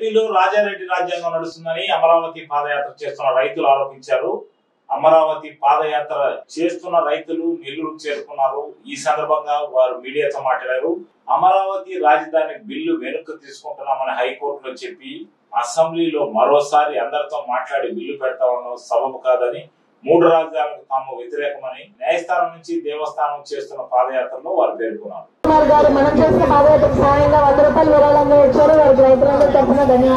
ఏపీలో రాజారెడ్డి రాజ్యాంగం నడుస్తుందని అమరావతి పాదయాత్ర చేస్తున్న రైతులు ఆరోపించారు అమరావతి పాదయాత్ర చేస్తున్న రైతులు నెల్లూరు చేరుకున్నారు ఈ సందర్భంగా వారు మీడియాతో మాట్లాడారు అమరావతి రాజధాని బిల్లు వెనుక తీసుకుంటున్నామని హైకోర్టులో చెప్పి అసెంబ్లీలో మరోసారి అందరితో మాట్లాడి బిల్లు పెడతామన్న సబబు కాదని మూడు రాజధానులకు తాము వ్యతిరేకమని న్యాయస్థానం నుంచి దేవస్థానం చేస్తున్న పాదయాత్రలో వారు పేర్కొన్నారు కుమార్ గారు మనం చేసిన పాదయాత్రకు సహాయంగా వంద రూపాయలు విరాళంగా ఇచ్చారు వారికి రైతులందరూ తరఫున ధన్యవాదాలు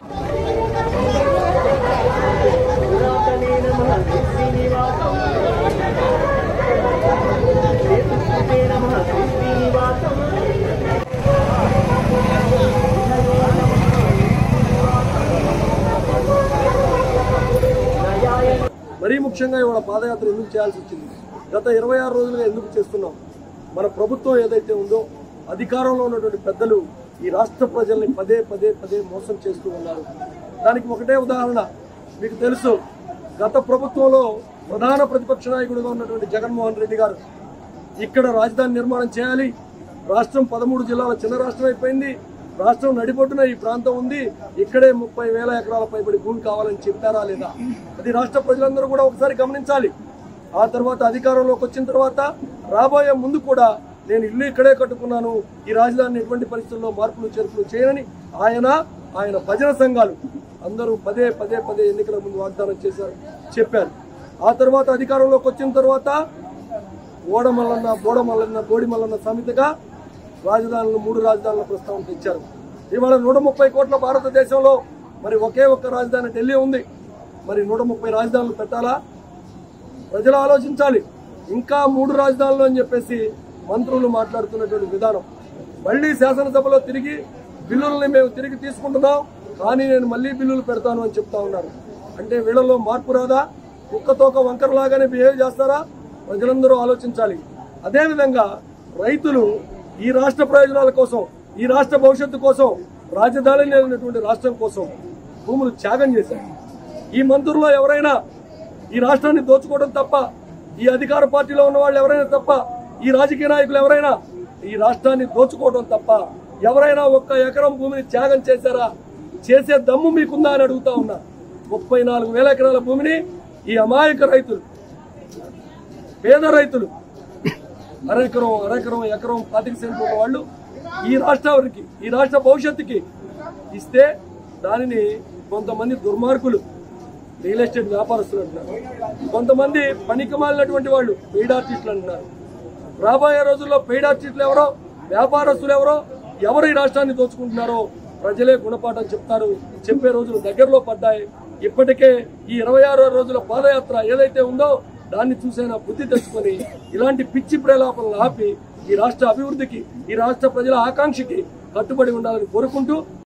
మరీ ముఖ్యంగా ఇవాళ పాదయాత్ర ఎందుకు చేయాల్సి వచ్చింది గత ఇరవై ఆరు రోజులుగా ఎందుకు చేస్తున్నాం మన ప్రభుత్వం ఏదైతే ఉందో అధికారంలో ఉన్నటువంటి పెద్దలు ఈ రాష్ట్ర ప్రజల్ని పదే పదే పదే మోసం చేస్తూ ఉన్నారు దానికి ఒకటే ఉదాహరణ మీకు తెలుసు గత ప్రభుత్వంలో ప్రధాన ప్రతిపక్ష నాయకుడిగా ఉన్నటువంటి జగన్మోహన్ రెడ్డి గారు ఇక్కడ రాజధాని నిర్మాణం చేయాలి రాష్ట్రం పదమూడు జిల్లాల చిన్న రాష్ట్రం అయిపోయింది రాష్ట్రం నడిబొట్టున ఈ ప్రాంతం ఉంది ఇక్కడే ముప్పై వేల ఎకరాల పైబడి భూమి కావాలని చెప్పారా లేదా అది రాష్ట్ర ప్రజలందరూ కూడా ఒకసారి గమనించాలి ఆ తర్వాత అధికారంలోకి వచ్చిన తర్వాత రాబోయే ముందు కూడా నేను ఇల్లు ఇక్కడే కట్టుకున్నాను ఈ రాజధానిని ఎటువంటి పరిస్థితుల్లో మార్పులు చేర్పులు చేయనని ఆయన ఆయన భజన సంఘాలు అందరూ పదే పదే పదే ఎన్నికల ముందు వాగ్దానం చేశారు చెప్పారు ఆ తర్వాత అధికారంలోకి వచ్చిన తర్వాత ఓడమల్లన్న బోడమల్లన్న బోడిమల్లన్న సమితిగా రాజధానులు మూడు రాజధానుల ప్రస్తావన తెచ్చారు ఇవాళ నూట ముప్పై కోట్ల భారతదేశంలో మరి ఒకే ఒక్క రాజధాని ఢిల్లీ ఉంది మరి నూట ముప్పై రాజధానులు పెట్టాలా ప్రజలు ఆలోచించాలి ఇంకా మూడు రాజధానులు అని చెప్పేసి మంత్రులు మాట్లాడుతున్నటువంటి విధానం మళ్ళీ శాసనసభలో తిరిగి బిల్లుల్ని మేము తిరిగి తీసుకుంటున్నాం కానీ నేను మళ్ళీ బిల్లులు పెడతాను అని చెప్తా ఉన్నారు అంటే వీళ్ళలో మార్పు రాదా కుక్కతోక వంకరలాగానే బిహేవ్ చేస్తారా ప్రజలందరూ ఆలోచించాలి అదేవిధంగా రైతులు ఈ రాష్ట్ర ప్రయోజనాల కోసం ఈ రాష్ట్ర భవిష్యత్తు కోసం రాజధాని లేనటువంటి రాష్ట్రం కోసం భూములు త్యాగం చేశారు ఈ మంత్రుల్లో ఎవరైనా ఈ రాష్ట్రాన్ని దోచుకోవడం తప్ప ఈ అధికార పార్టీలో ఉన్న వాళ్ళు ఎవరైనా తప్ప ఈ రాజకీయ నాయకులు ఎవరైనా ఈ రాష్ట్రాన్ని దోచుకోవడం తప్ప ఎవరైనా ఒక్క ఎకరం భూమిని త్యాగం చేశారా చేసే దమ్ము మీకుందా అని అడుగుతా ఉన్నా ముప్పై నాలుగు వేల ఎకరాల భూమిని ఈ అమాయక రైతులు పేద రైతులు అరెకరం అరెకరం ఎకరం పాతిక సెంట్లు ఉన్న వాళ్ళు ఈ రాష్ట్రానికి ఈ రాష్ట్ర భవిష్యత్తుకి ఇస్తే దానిని కొంతమంది దుర్మార్గులు రియల్ ఎస్టేట్ వ్యాపారస్తులు అంటున్నారు కొంతమంది పనికి మాలినటువంటి వాళ్ళు పెయిడ్ ఆర్టిస్టులు అంటున్నారు రాబోయే రోజుల్లో పెయిడ్ ఆర్టిస్టులు ఎవరో వ్యాపారస్తులు ఎవరో ఎవరు ఈ రాష్ట్రాన్ని దోచుకుంటున్నారో ప్రజలే గుణపాఠం చెప్తారు చెప్పే రోజులు దగ్గరలో పడ్డాయి ఇప్పటికే ఈ ఇరవై ఆరో రోజుల పాదయాత్ర ఏదైతే ఉందో దాన్ని చూసైనా బుద్ధి తెచ్చుకొని ఇలాంటి పిచ్చి ప్రేలాపనలు ఆపి ఈ రాష్ట్ర అభివృద్ధికి ఈ రాష్ట్ర ప్రజల ఆకాంక్షకి కట్టుబడి ఉండాలని కోరుకుంటూ